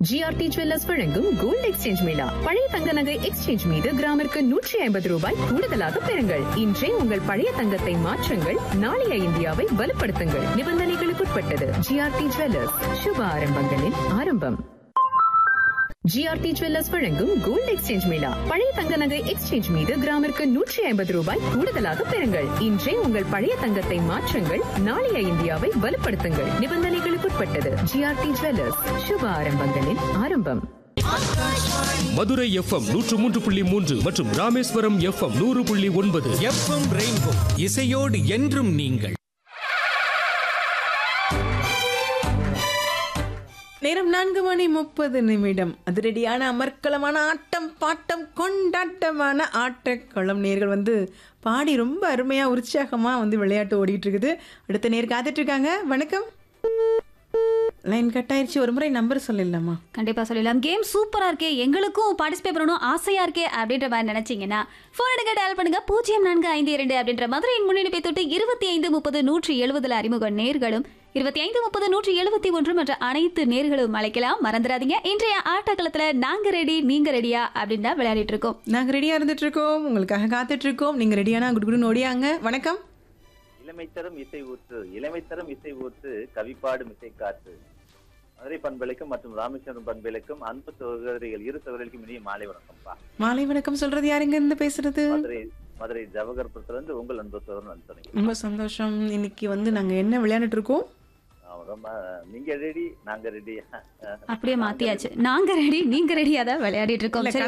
GRT jewellers வழங்கும் gold exchange mela பழைய தங்க நகை எக்ஸ்சேஞ்ச் மீது கிராமிற்கு நூற்றி ஐம்பது ரூபாய் கூடுதலாக பெறுங்கள் இன்றே உங்கள் பழைய தங்கத்தை மாற்றுங்கள் நாளைய இந்தியாவை வலுப்படுத்துங்கள் நிபந்தனைகளுக்குட்பட்டது ஜிஆர்டி ஜுவல்லர்ஸ் சுப ஆரம்பங்களின் ஆரம்பம் ஜிஆர்டி ஜுவல்லர்ஸ் வழங்கும் கோல்டு எக்ஸ்சேஞ்ச் மேளா பழைய தங்க நகை எக்ஸ்சேஞ்ச் மீது கிராமிற்கு நூற்றி ஐம்பது ரூபாய் கூடுதலாக பெறுங்கள் இன்றே உங்கள் பழைய தங்கத்தை மாற்றுங்கள் நாளைய இந்தியாவை வலுப்படுத்துங்கள் நிபந்தனைகளுக்குட்பட்டது ஜிஆர்டி ஜுவல்லர்ஸ் சுப ஆரம்பங்களின் ஆரம்பம் மதுரை எஃப்எம் நூற்று மூன்று புள்ளி மூன்று மற்றும் ராமேஸ்வரம் எஃப்எம் நூறு புள்ளி ஒன்பது எஃப்எம் ரெயின்போ இசையோடு என்றும் நீங்கள் நேரம் நான்கு மணி முப்பது நிமிடம் அதிரடியான அமர்க்கலமான ஆட்டம் பாட்டம் கொண்டாட்டமான ஆட்டக்களம் நேர்கள் வந்து பாடி ரொம்ப அருமையாக உற்சாகமாக வந்து விளையாட்டு ஓடிட்டு இருக்குது அடுத்த நேர் காத்துட்டு இருக்காங்க வணக்கம் லைன் கட் ஆயிடுச்சு ஒரு முறை நம்பர் சொல்லிடலாமா கண்டிப்பா சொல்லிடலாம் கேம் சூப்பரா இருக்கே எங்களுக்கும் பார்ட்டிசிபேட் பண்ணணும் ஆசையா இருக்கே அப்படின்ற மாதிரி நினைச்சீங்கன்னா போன் எடுக்க டயல் பண்ணுங்க பூஜ்ஜியம் நான்கு ஐந்து இரண்டு அப்படின்ற மதுரையின் முன்னெடுப்பை தொட்டு இருபத்தி ஐந்து முப்பது நூற்றி எழுபதுல அறிமுக நேர்களும் இருபத்தி ஐந்து முப்பது நூற்றி எழுபத்தி ஒன்று மற்ற அனைத்து நேர்களும் அழைக்கலாம் மறந்துடாதீங்க இன்றைய ஆட்டக்களத்துல நாங்க ரெடி நீங்க ரெடியா அப்படின்னு தான் விளையாடிட்டு இருக்கோம் நாங்கள் ரெடியாக இருந்துட்டு இருக்கோம் உங்களுக்காக காத்துட்டு இருக்கோம் நீங்கள் ரெடியானா குடுகுடுன்னு ஓடியாங்க வணக்கம் இளமை தரும் இசை ஊற்று இளமை தரும் இசை ஊற்று கவிப்பாடும் இசை காற்று மதுரை பண்பலைக்கும் மற்றும் ராமேஸ்வரம் பண்பலைக்கும் அன்பு சகோதரிகள் இரு சகோதரிகளுக்கும் இனிய மாலை வணக்கம்ப்பா மாலை வணக்கம் சொல்றது யாருங்க இருந்து பேசுறது மதுரை மதுரை ஜவகர்புரத்துல இருந்து உங்கள் அன்பு சகோதரன் அனுப்பிச்சு ரொம்ப சந்தோஷம் இன்னைக்கு வந்து நாங்கள் என்ன விளையாண்டுட்டு இருக்கோம் ரொம்ப நீங்க ரெடி நாங்க ரெடி அப்படியே மாத்தியாச்சு நாங்க ரெடி நீங்க ரெடியா தான் விளையாடிட்டு இருக்கோம் சரி